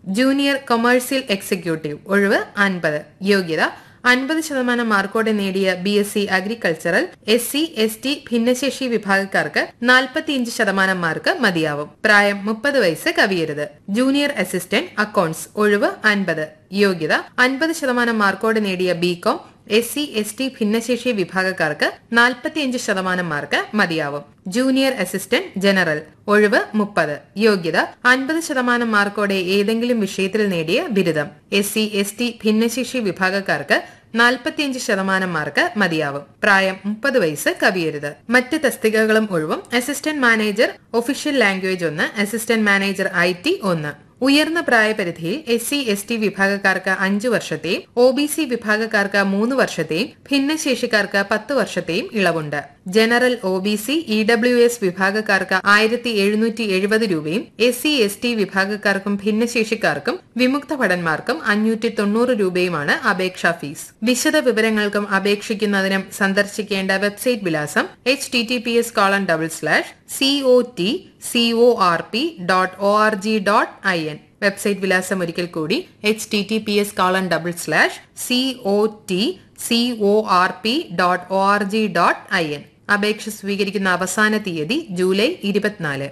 junior commercial executive ഒഴിവ് അൻപത് യോഗ്യത അൻപത് ശതമാനം മാർക്കോടെ നേടിയ B S C agricultural S C S T ഭിന്നശേഷി വിഭാഗക്കാർക്ക് നാൽപ്പത്തിയഞ്ച് ശതമാനം മാർക്ക് മതിയാവും പ്രായം മുപ്പത് വയസ്സ് കവിയരുത് ജൂനിയർ അസിസ്റ്റന്റ് അക്കൌണ്ട്സ് ഒഴിവ് അൻപത് യോഗ്യത അൻപത് ശതമാനം മാർക്കോടെ നേടിയ B Com S C S T ഭിന്നശേഷി വിഭാഗക്കാർക്ക് നാൽപ്പത്തിയഞ്ച് ശതമാനം മാർക്ക് മതിയാവും ജൂനിയർ അസിസ്റ്റന്റ് ജനറൽ ഒഴിവ് മുപ്പത് യോഗ്യത അൻപത് ശതമാനം മാർക്കോടെ ഏതെങ്കിലും വിഷയത്തിൽ നേടിയ ബിരുദം എസ് സി എസ് ടി ഭിന്നശേഷി വിഭാഗക്കാർക്ക് നാൽപ്പത്തിയഞ്ച് ശതമാനം മാർക്ക് മതിയാവും പ്രായം മുപ്പത് വയസ്സ് കവിയരുത് മറ്റ് തസ്തികകളും ഒഴിവും അസിസ്റ്റന്റ് മാനേജർ ഒഫീഷ്യൽ ലാംഗ്വേജ് ഒന്ന് അസിസ്റ്റന്റ് മാനേജർ ഐ ടി ഒന്ന് ഉയർന്ന പ്രായപരിധിയിൽ എസ് സി എസ് ടി വിഭാഗക്കാർക്ക് അഞ്ചു വർഷത്തെയും ഒ ബി സി വിഭാഗക്കാർക്ക് മൂന്ന് വർഷത്തെയും ഭിന്നശേഷിക്കാർക്ക് പത്ത് വർഷത്തെയും ഇളവുണ്ട് general O B C E W S വിഭാഗക്കാർക്ക് ആയിരത്തി എഴുന്നൂറ്റി എഴുപത് രൂപയും എസ് സി എസ് ടി വിഭാഗക്കാർക്കും ഭിന്നശേഷിക്കാർക്കും വിമുക്ത ഭടന്മാർക്കും അഞ്ഞൂറ്റി തൊണ്ണൂറ് രൂപയുമാണ് അപേക്ഷാ ഫീസ് വിശദ വിവരങ്ങൾക്കും അപേക്ഷിക്കുന്നതിനും സന്ദർശിക്കേണ്ട വെബ്സൈറ്റ് വിലാസം H T T P S colon double slash C O T C O R P dot O R G dot I N website വിലാസം ഒരിക്കൽ കൂടി H T T P S colon double slash C O T C O R P dot O R G dot I N അപേക്ഷ സ്വീകരിക്കുന്ന അവസാന തീയതി July ഇരുപത്തിനാല്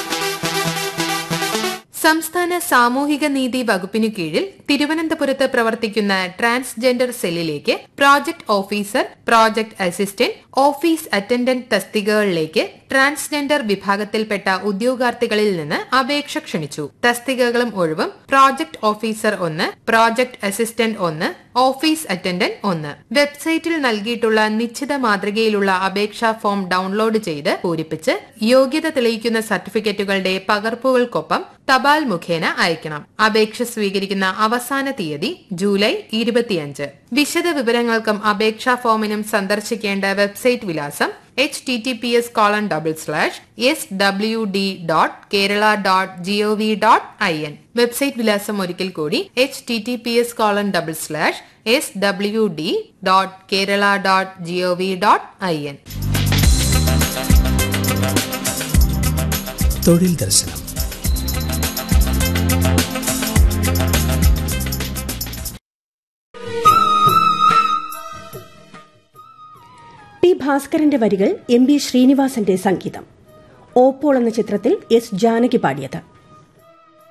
സംസ്ഥാന സാമൂഹിക നീതി വകുപ്പിനു കീഴിൽ തിരുവനന്തപുരത്ത് പ്രവർത്തിക്കുന്ന ട്രാൻസ്ജെൻഡർ സെല്ലിലേക്ക് project officer project assistant office attendant തസ്തികകളിലേക്ക് ട്രാൻസ്ജെൻഡർ വിഭാഗത്തിൽപ്പെട്ട ഉദ്യോഗാർത്ഥികളിൽ നിന്ന് അപേക്ഷ ക്ഷണിച്ചു തസ്തികകളും ഒഴിവും പ്രോജക്ട് ഓഫീസർ ഒന്ന് പ്രോജക്ട് അസിസ്റ്റന്റ് ഒന്ന് ഓഫീസ് അറ്റൻഡന്റ് ഒന്ന് വെബ്സൈറ്റിൽ നൽകിയിട്ടുള്ള നിശ്ചിത മാതൃകയിലുള്ള അപേക്ഷാ ഫോം ഡൌൺലോഡ് ചെയ്ത് പൂരിപ്പിച്ച് യോഗ്യത തെളിയിക്കുന്ന സർട്ടിഫിക്കറ്റുകളുടെ പകർപ്പുകൾക്കൊപ്പം തപാൽ മുഖേന അയക്കണം അപേക്ഷ സ്വീകരിക്കുന്ന അവസാന തീയതി ജൂലൈ ഇരുപത്തിയഞ്ച് വിശദ വിവരങ്ങൾക്കും അപേക്ഷാ ഫോമിനും സന്ദർശിക്കേണ്ട വെബ്സൈറ്റ് വിലാസം H T T P S colon double slash S W D dot Kerala dot G O V dot I N website വിലാസം ഒരിക്കൽ കൂടി H T T P S colon double slash S W D dot Kerala dot G O V dot I N തൊഴിൽ ദർശനം P ഭാസ്കരന്റെ വരികൾ M B ശ്രീനിവാസന്റെ സംഗീതം ഓപ്പോൾ എന്ന ചിത്രത്തിൽ എസ് ജാനകി പാടിയത്